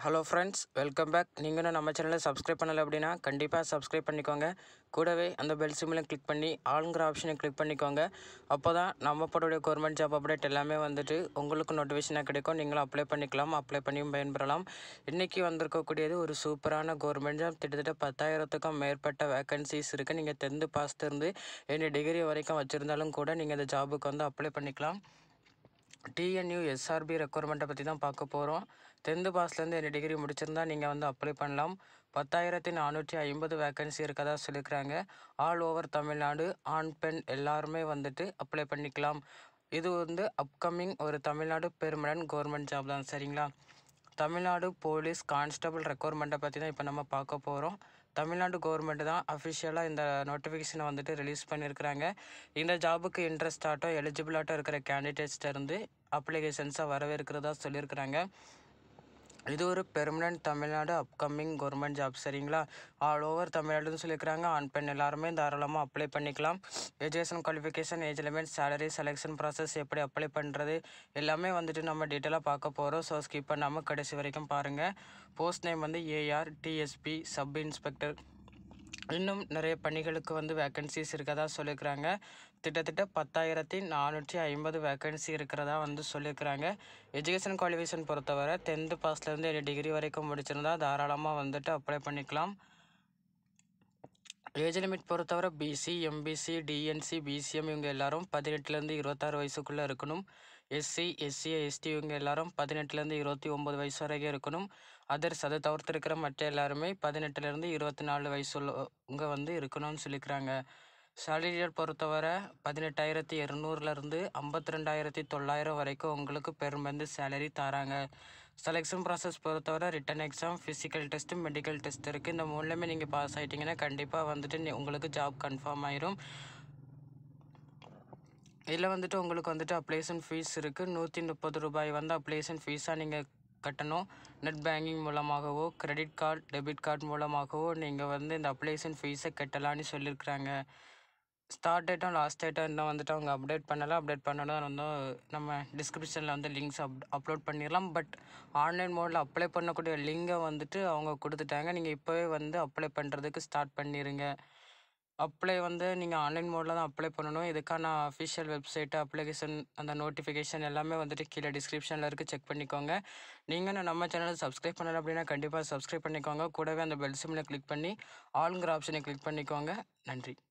hello friends welcome back நீங்களும் நம்ம சேனலை சப்ஸ்கிரைப் பண்ணலை அப்படின்னா கண்டிப்பாக சப்ஸ்கிரைப் பண்ணிக்கோங்க கூடவே அந்த பெல் சிம்மிலும் கிளிக் பண்ணி ஆளுங்கிற ஆப்ஷனை கிளிக் பண்ணிக்கோங்க அப்போ தான் நம்ம போடக்கூடிய கவர்மெண்ட் ஜாப் அப்டேட் எல்லாமே வந்துட்டு உங்களுக்கு நோட்டிஃபிகேஷனாக கிடைக்கும் நீங்களும் அப்ளை பண்ணிக்கலாம் அப்ளை பண்ணியும் பயன்பெறலாம் இன்றைக்கி வந்திருக்கக்கூடியது ஒரு சூப்பரான கவர்மெண்ட் ஜாப் கிட்டத்தட்ட பத்தாயிரத்துக்கும் மேற்பட்ட வேகன்சிஸ் இருக்குது நீங்கள் டென்த்து பாஸ் இருந்து என்ன டிகிரி வரைக்கும் வச்சுருந்தாலும் கூட நீங்கள் இந்த ஜாபுக்கு வந்து அப்ளை பண்ணிக்கலாம் டிஎன்யூ எஸ்ஆர்பி ரெக்குவயர்மெண்ட்டை பற்றி தான் பார்க்க போகிறோம் டென்த்து பாஸ்லேருந்து என்ன டிகிரி முடிச்சிருந்தா நீங்கள் வந்து அப்ளை பண்ணலாம் பத்தாயிரத்தி நானூற்றி ஐம்பது வேக்கன்சி இருக்கதா சொல்லியிருக்கிறாங்க ஆல் ஓவர் தமிழ்நாடு ஆண் பெண் எல்லாருமே வந்துட்டு அப்ளை பண்ணிக்கலாம் இது வந்து அப்கமிங் ஒரு தமிழ்நாடு பெர்மனன்ட் கவர்மெண்ட் ஜாப் தான் சரிங்களா தமிழ்நாடு போலீஸ் கான்ஸ்டபிள் ரெக்குவயர்மெண்ட்டை பற்றி தான் இப்போ நம்ம பார்க்க போகிறோம் தமிழ்நாடு கவர்மெண்ட் தான் அஃபிஷியலாக இந்த நோட்டிஃபிகேஷனை வந்துட்டு ரிலீஸ் பண்ணியிருக்கிறாங்க இந்த ஜாபுக்கு இன்ட்ரெஸ்ட் ஆட்டோ எலிஜிபிளாட்டோ இருக்கிற கேண்டிடேட்ஸ்ட்ட இருந்து அப்ளிகேஷன்ஸாக வரவேற்கிறதா சொல்லியிருக்கிறாங்க இது ஒரு permanent Tamil Nadu upcoming government job சரிங்களா ஆல் ஓவர் தமிழ்நாடுன்னு சொல்லியிருக்கிறாங்க ஆண் பெண் எல்லாருமே தாராளமாக அப்ளை பண்ணிக்கலாம் education qualification age limit salary selection process எப்படி அப்ளை பண்ணுறது எல்லாமே வந்துட்டு நம்ம டீட்டெயிலாக பார்க்க போகிறோம் ஸோ ஸ்கிப் பண்ணாமல் கடைசி வரைக்கும் பாருங்கள் போஸ்ட் நேம் வந்து ஏஆர் டிஎஸ்பி சப் இன்ஸ்பெக்டர் இன்னும் நிறைய பணிகளுக்கு வந்து வேக்கன்சிஸ் இருக்கதா சொல்லியிருக்கிறாங்க கிட்டத்தட்ட பத்தாயிரத்தி நானூற்றி ஐம்பது வேக்கன்சி இருக்கிறதா வந்து சொல்லியிருக்கிறாங்க எஜுகேஷன் குவாலிஃபிகேஷன் பொறுத்தவரை டென்த்து பாஸ்லேருந்து என்ன டிகிரி வரைக்கும் முடிச்சிருந்தா தாராளமாக வந்துட்டு அப்ளை பண்ணிக்கலாம் ஏஜ் லிமிட் பொறுத்தவரை பிசி எம்பிசி டிஎன்சி பிசிஎம் இவங்க எல்லாரும் பதினெட்டுலேருந்து இருபத்தாறு வயசுக்குள்ளே இருக்கணும் எஸ்சி எஸ்சி எஸ்டி இவங்க எல்லாரும் பதினெட்டுலேருந்து இருபத்தி ஒம்பது வயசு வரைக்கும் இருக்கணும் அதர்ஸ் அதை தவிர்த்து இருக்கிற மற்ற எல்லாருமே பதினெட்டுலேருந்து இருபத்தி நாலு வயசு உள்ளவங்க வந்து இருக்கணும்னு சொல்லிக்கிறாங்க சேலரியை பொறுத்தவரை பதினெட்டாயிரத்தி இரநூறுலேருந்து ஐம்பத்தி ரெண்டாயிரத்தி தொள்ளாயிரம் வரைக்கும் உங்களுக்கு பெரும்பந்து சேலரி தராங்க செலெக்ஷன் ப்ராசஸ் பொறுத்தவரை written exam physical test medical test இருக்குது இந்த மூணுலேயுமே நீங்கள் பாஸ் ஆகிட்டிங்கன்னா கண்டிப்பாக வந்துட்டு நீ- உங்களுக்கு ஜாப் கன்ஃபார்ம் ஆயிரும் இதில் வந்துட்டு உங்களுக்கு வந்துட்டு அப்ளிகேஷன் ஃபீஸ் இருக்குது நூற்றி முப்பது ரூபாய் வந்து அப்ளிகேஷன் ஃபீஸாக நீங்கள் கட்டணும் நெட் பேங்கிங் மூலமாகவோ கிரெடிட் கார்டு டெபிட் கார்டு மூலமாகவோ நீங்கள் வந்து இந்த அப்ளிகேஷன் ஃபீஸை கட்டலான்னு சொல்லியிருக்கிறாங்க ஸ்டார்ட் டேட்டும் லாஸ்ட் டேட்டும் இன்னும் வந்துட்டு அவங்க அப்டேட் பண்ணலாம் அப்டேட் பண்ணணும் வந்து நம்ம டிஸ்கிரிப்ஷனில் வந்து லிங்க்ஸ் அப் அப்லோட் பண்ணிடலாம் பட் ஆன்லைன் மோடில் அப்ளை பண்ணக்கூடிய லிங்கை வந்துட்டு அவங்க கொடுத்துட்டாங்க நீங்கள் இப்போவே வந்து அப்ளை பண்ணுறதுக்கு ஸ்டார்ட் பண்ணிடுங்க அப்ளை வந்து நீங்கள் ஆன்லைன் மோடில் தான் அப்ளை பண்ணணும் இதுக்கான அஃபிஷியல் வெப்சைட்டு அப்ளிகேஷன் அந்த நோட்டிஃபிகேஷன் எல்லாமே வந்துட்டு கீழே டிஸ்கிரிப்ஷனில் இருக்குது செக் பண்ணிக்கோங்க நீங்கள் நம்ம சேனலை சப்ஸ்கிரைப் பண்ணல அப்படின்னா கண்டிப்பாக சப்ஸ்கிரைப் பண்ணிக்கோங்க கூடவே அந்த பெல் சிம்மில் கிளிக் பண்ணி ஆளுங்கிற ஆப்ஷனை கிளிக் பண்ணிக்கோங்க நன்றி